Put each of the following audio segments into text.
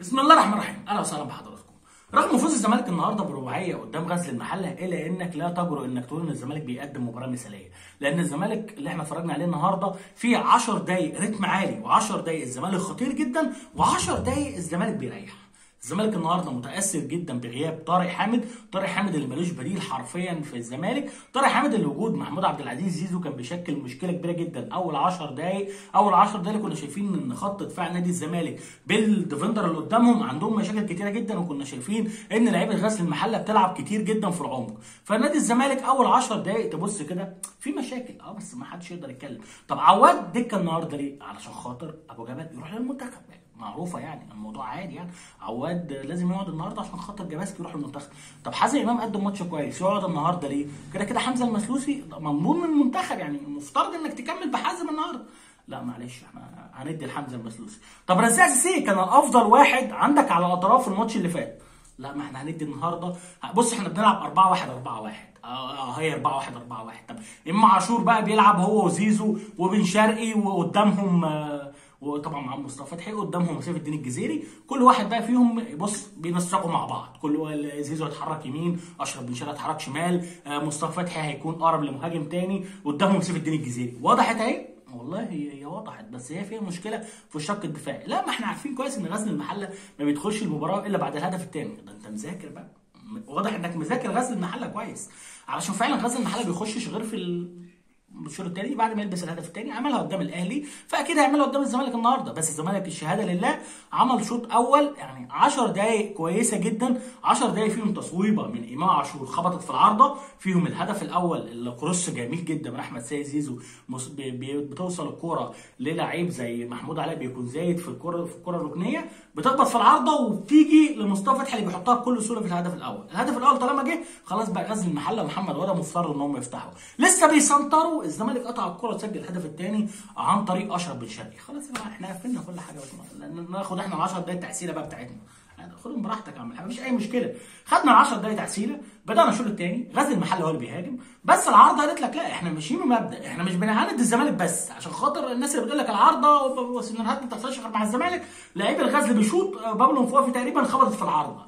بسم الله الرحمن الرحيم اهلا وسهلا بحضراتكم رغم فوز الزمالك النهارده برباعيه قدام غزل المحله الا انك لا تجرؤ انك تقول ان الزمالك بيقدم مباراه مثاليه لان الزمالك اللي احنا اتفرجنا عليه النهارده فيه 10 دقائق رتم عالي و10 دقائق الزمالك خطير جدا و10 دقائق الزمالك بيريح الزمالك النهارده متاثر جدا بغياب طارق حامد طارق حامد اللي ملوش بديل حرفيا في الزمالك طارق حامد اللي وجود محمود عبد العزيز زيزو كان بيشكل مشكله كبيره جدا اول 10 دقائق اول 10 دقائق كنا شايفين ان خط دفاع نادي الزمالك بالديفندر اللي قدامهم عندهم مشاكل كتيره جدا وكنا شايفين ان لعيبه غزل المحله بتلعب كتير جدا في العمق فنادي الزمالك اول 10 دقائق تبص كده في مشاكل اه بس ما حدش يقدر يتكلم طب عواد دكه النهارده ليه علشان خاطر ابو جبل يروح للمنتخب معروفه يعني الموضوع عادي يعني عواد لازم يقعد النهارده عشان خاطر جباسكي يروح المنتخب طب حازم امام قدم ماتش كويس يقعد النهارده ليه كده كده حمزه المسلوسي مضمون من المنتخب يعني المفترض انك تكمل بحازم النهارده لا معلش احنا هندي لحمزه المسلوسي طب رزاق سيسي كان افضل واحد عندك على الاطراف الماتش اللي فات لا ما احنا هندي النهارده بص احنا بنلعب 4 1 4 1 اه هي 4 1 4 1 طب اما عاشور بقى بيلعب هو وزيزو وبن شرقي وقدامهم آه وطبعا معاهم مصطفى فتحي قدامهم سيف الدين الجزيري كل واحد بقى فيهم بص بينسقوا مع بعض كل زيزو هيتحرك يمين اشرف بن شرقي هيتحرك شمال مصطفى فتحي هيكون اقرب لمهاجم تاني قدامهم سيف الدين الجزيري وضحت اهي والله هي هي وضحت بس هي فيها مشكله في الشق الدفاعي لا ما احنا عارفين كويس ان غزل المحله ما بيدخلش المباراه الا بعد الهدف الثاني ده انت مذاكر بقى واضح انك مذاكر غزل المحله كويس علشان فعلا غزل المحله بيخشش غير في ال... الشوط الثاني بعد ما يلبس الهدف الثاني عملها قدام الاهلي فاكيد هيعملها قدام الزمالك النهارده بس الزمالك الشهاده لله عمل شوط اول يعني 10 دقائق كويسه جدا 10 دقائق فيهم تصويبه من امام عاشور خبطت في العارضه فيهم الهدف الاول اللي كروس جميل جدا من احمد سيد زيزو بتوصل الكوره للعيب زي محمود علاء بيكون زايد في الكوره في الكوره الركنيه بتخبط في العارضه وبتيجي لمصطفى فتحي اللي بيحطها بكل سهوله في الهدف الاول الهدف الاول طالما جه خلاص بقى غزل المحله ومحمد وده مضطر ان هم يفتحوا لسه بيسنطروا الزمالك قطع الكره وسجل الهدف الثاني عن طريق اشرف بن شرقي خلاص بقى احنا قفلنا كل حاجه ناخد احنا ال 10 دقايق تحسيله بقى بتاعتنا خدهم براحتك يا عم الحاج مفيش اي مشكله خدنا ال 10 دقايق تحسيله بدانا الشوط الثاني غزل المحله هو اللي بيهاجم بس العارضه قالت لك لا احنا ماشيين بمبدا احنا مش بنعاند الزمالك بس عشان خاطر الناس اللي بتقول لك العارضه والسيناريوهات ما بتحصلش غير مع الزمالك لعيب الغزل بيشوط بابلو مفوفي تقريبا خبطت في العارضه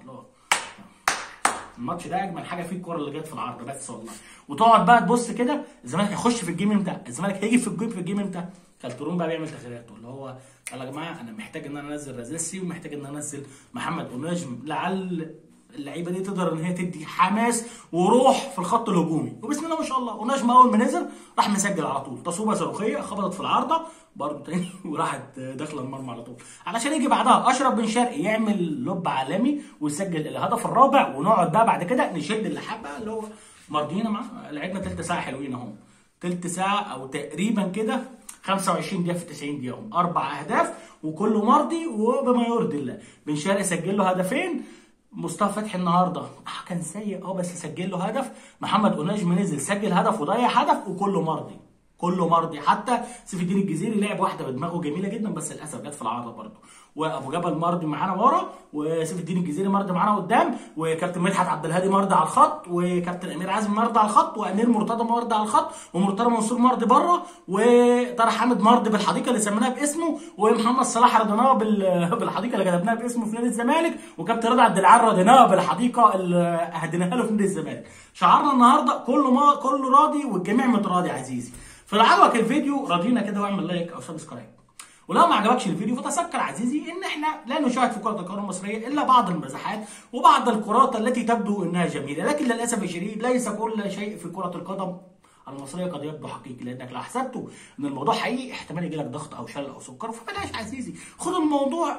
الماتش ده اجمل حاجه فيه الكوره اللي جت في العارضه بس والله وتقعد بقى تبص كده الزمالك هيخش في الجيم امتى الزمالك هيجي في الجيم في الجيم امتى كالترون بقى بيعمل تغييرات اللي هو قال يا جماعه انا محتاج ان انا انزل رازيسي ومحتاج ان انا انزل محمد ونجم لعل اللعيبه دي تقدر ان هي تدي حماس وروح في الخط الهجومي وبسم الله ما شاء الله ونجم اول ما نزل راح مسجل على طول تصويبه صاروخيه خبطت في العارضه برضه تاني وراحت داخله المرمى على طول علشان يجي بعدها اشرف بن شرقي يعمل لوب عالمي ويسجل الهدف الرابع ونقعد بقى بعد كده نشد اللحاب بقى اللي هو مرضينا مع لعبنا ثلث ساعه حلوين اهو ثلث ساعه او تقريبا كده 25 دقيقه في 90 دقيقه اربع اهداف وكله مرضي وبما يرضي الله بن شرقي سجل له هدفين مصطفى فتحي النهارده آه كان سيء اه بس سجل له هدف محمد اوناجم نزل سجل هدف وضيع هدف وكله مرضي كله مرضي حتى سيف الدين الجزيري لعب واحده بدماغه جميله جدا بس للاسف جت في العارضه برده وابو جبل مرضي معانا ورا وسيف الدين الجزيري مرضي معانا قدام وكابتن مدحت عبد الهادي مرضي على الخط وكابتن امير عازم مرضي على الخط وامير مرتضى مرضي على الخط ومرتضى منصور مرضي بره وطارق حامد مرضي بالحديقه اللي سميناها باسمه ومحمد صلاح رضيناه بالحديقه اللي كتبناها باسمه في نادي الزمالك وكابتن رضا عبد العال رضيناه بالحديقه اللي اهديناها له في نادي الزمالك شعارنا النهارده كله ما كله راضي والجميع متراضي عزيزي فلو عجبك الفيديو راضينا كده واعمل لايك او سبسكرايب ولو ما عجبكش الفيديو فتذكر عزيزي ان احنا لا نشاهد في كره القدم المصريه الا بعض المزاحات وبعض الكرات التي تبدو انها جميله لكن للاسف الشديد ليس كل شيء في كره القدم المصريه قد يبدو حقيقي لانك لو حسبته ان الموضوع حقيقي احتمال يجي لك ضغط او شلل او سكر فبلاش عزيزي خد الموضوع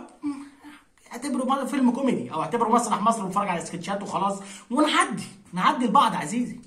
اعتبره فيلم كوميدي او اعتبره مسرح مصر واتفرج على سكتشات وخلاص ونعدي نعدي لبعض عزيزي